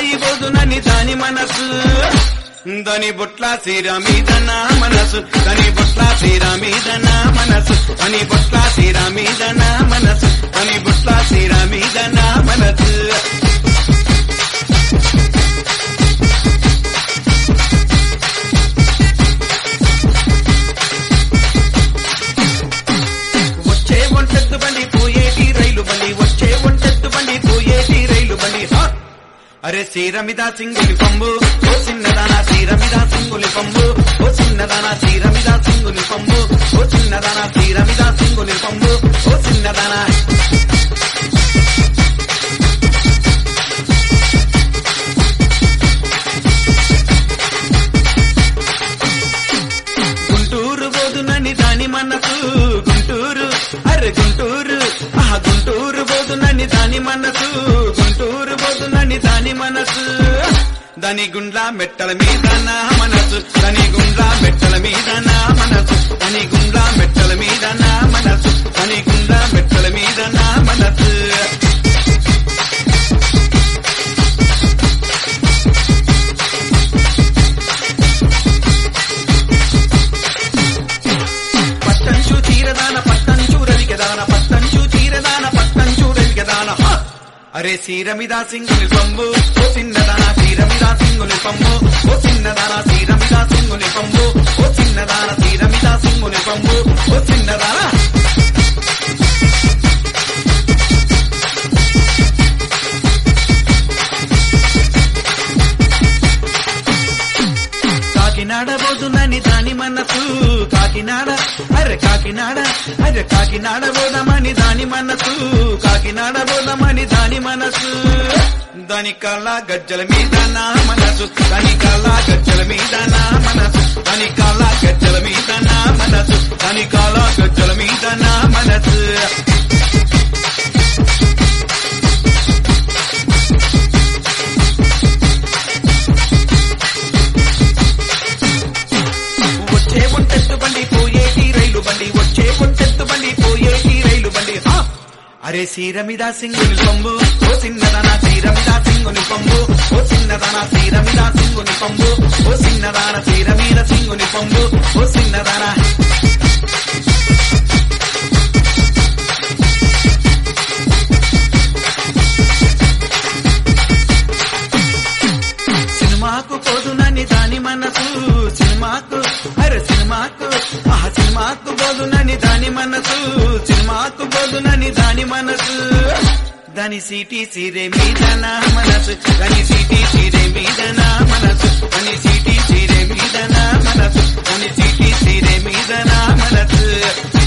కిరాయి బోదునని దాని మనసు దాని బొట్ల సీర మీద నా మనసు దాని బొట్ల సీర మీద నా మనసు దాని బొట్ల సీర మీద నా మనసు దాని బొట్ల సీర మీద నా మనసు వచ్చే ఒంటెత్తు బండి పోయేటి రైలు బండి వచ్చే ఒంటెత్తు బండి పోయేటి రైలు బండి హా! అరే సీరమిద సింగులి పంబు ఓ చిన్నదానా సీరమిద సింగులి పంబు ఓ చిన్నదానా సీరమిద సింగులి పంబు ఓ చిన్నదానా సీరమిద సింగులి పంబు ఓ చిన్నదానా గుంటూరు బోదునని దాని మనసు గుంటూరు అరే గుంటూరు ఆ గుంటూరు బోదునని దాని మనసు గుంటూరు బోదునని దాని మనసు దాని గుండ్ల మెట్టల మీద నా మనసు దాని గుండ్ల మెట్టల మీద నా మనసు దాని గుండ్ల మెట్టల మీద నా మనసు దాని గుండ్ల మెట్టల మీద నా మనసు పట్టంచు చీరదాన పట్టంచు రవిగదాన పట్టంచు చీరదాన పట్టంచు రవిగదాన హ! అరే సీరమిదా సింగుని పంబు ఓ చిన్నదాన సీరమిదా సింగుని పంబు ఓ చిన్నదాన సీరమిదా సింగుని పంబు ఓ చిన్నదాన సీరమిదా సింగుని పంబు ఓ చిన్నదాన కాకినాడ బోదునని దాని మనసు కాకినాడ అరే కాకినాడ అరే కాకినాడ బోదమని దాని మనసు కాకినాడ బోదమని దాని మనసు దాని కళ్ళ గజ్జల మీద నా మనసు దాని కళ్ళ గజ్జల మీద నా మనసు దాని కళ్ళ గజ్జల మీద నా మనసు దాని కళ్ళ గజ్జల మీద నా మనసు వచ్చే ఒంటెత్తు బండి పోయేటి రైలు బండి వచ్చే ఒంటెత్తు బండి పోయేటి రైలు బండి హా! అరే సీరమిదా సింగుని పంబు ఓ చిన్నదానా సీరమిదా సింగుని పంబు ఓ చిన్నదానా సీరమిదా సింగుని పంబు ఓ చిన్నదాన సీరమీద సింగుని పంబు ఓ చిన్నదానా సినిమాకు పోదునని దాని మనసు సినిమాకు అరే సినిమాకు ఆ సినిమాకు పోదునని దాని మనసు సినిమాకు పోదునని దాని మనసు దాని సీటీ సీరే మీద నా మనసు దాని సీటీ సీరే మీద నా మనసు దాని సీటీ సీరే మీద నా మనసు దాని సీటీ సీరే మీద నా మనసు